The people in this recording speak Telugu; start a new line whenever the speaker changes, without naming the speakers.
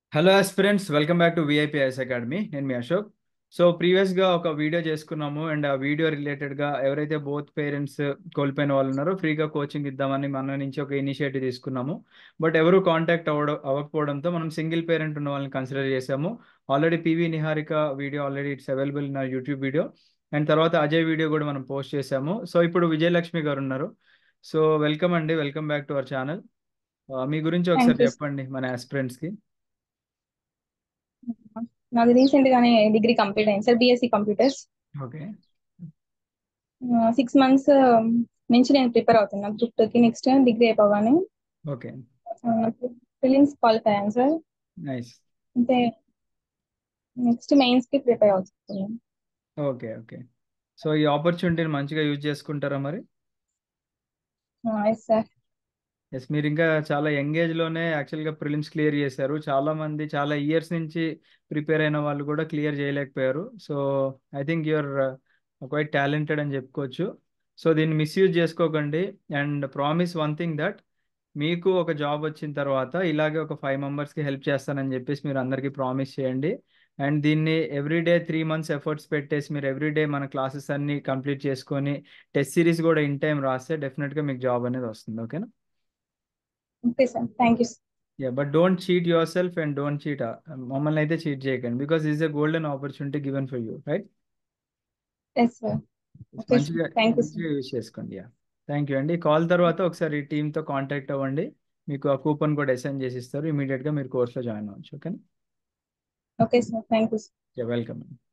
hello aspirants welcome back to VIP IAS academy నేను మీ అశోక్ సో ప్రీవియస్గా ఒక వీడియో చేసుకున్నాము అండ్ ఆ వీడియో రిలేటెడ్గా ఎవరైతే బోత్ పేరెంట్స్ కోల్పోయిన వాళ్ళు ఉన్నారో ఫ్రీగా కోచింగ్ ఇద్దామని మన నుంచి ఒక ఇనిషియేటివ్ తీసుకున్నాము బట్ ఎవరు కాంటాక్ట్ అవ్వడం అవ్వకపోవడంతో మనం సింగిల్ పేరెంట్ ఉన్న వాళ్ళని కన్సిడర్ చేసాము already PV Niharika video already it's available in YouTube video and తర్వాత అజయ్ వీడియో కూడా మనం పోస్ట్ చేసాము సో ఇప్పుడు విజయలక్ష్మి గారు ఉన్నారు సో వెల్కమ్ అండి welcome back to our channel మీ గురించి
థ్యాంక్
ఒకసారి
యూ
చెప్పండి మన ఆస్పిరెంట్స్కి
నాది రీసెంట్ గానే డిగ్రీ కంప్లీట్ అయింది sir BSc computers
okay
six months నుంచి నేను ప్రిపేర్ అవుతున్నా గ్రూప్ టూకి నెక్స్ట్ డిగ్రీ అయిపోగానే
ఓకే
ఫిలిమ్స్ క్వాలిఫై అయ్యాను సార్
నైస్
అంటే నెక్స్ట్ మెయిన్స్ కి ప్రిపేర్ అవుతున్నాను
ఓకే ఓకే సో ఈ ఆపర్చునిటీని మంచిగా యూజ్ చేసుకుంటారా మరి
ఎస్ సార్
ఎస్ మీరు ఇంకా చాలా యంగ్ ఏజ్లోనే యాక్చువల్గా ప్రిలిమ్స్ క్లియర్ చేశారు చాలా మంది చాలా ఇయర్స్ నుంచి ప్రిపేర్ అయిన వాళ్ళు కూడా క్లియర్ చేయలేకపోయారు so I think you're quite talented అని చెప్పుకోవచ్చు సో దీన్ని మిస్యూజ్ చేసుకోకండి and promise one thing that మీకు ఒక జాబ్ వచ్చిన తర్వాత ఇలాగే ఒక ఫైవ్ మెంబర్స్కి హెల్ప్ చేస్తానని చెప్పేసి మీరు అందరికీ ప్రామిస్ చేయండి అండ్ దీన్ని ఎవ్రీడే త్రీ మంత్స్ ఎఫర్ట్స్ పెట్టేసి మీరు ఎవ్రీడే మన క్లాసెస్ అన్ని కంప్లీట్ చేసుకొని టెస్ట్ సిరీస్ కూడా ఇన్ టైం రాస్తే డెఫినెట్గా మీకు జాబ్ అనేది వస్తుంది ఓకేనా
okay sir thank you
ya but don't cheat yourself and don't cheat మమ్మల్ని అయితే చీట్ చేయకండి because is a golden opportunity given for you right
yes sir okay
మంచిగా
సార్ థ్యాంక్ యూ సార్
మంచిగా యూజ్ చేసుకోండి యా థ్యాంక్ యూ అండి కాల్ తర్వాత ఒకసారి టీంతో కాంటాక్ట్ అవ్వండి మీకు ఆ కూపన్ కూడా అసైన్ చేసి ఇస్తారు ఇమీడియట్గా మీరు కోర్స్లో జాయిన్ అవ్వచ్చు ఓకేనా
okay sir thank you
welcome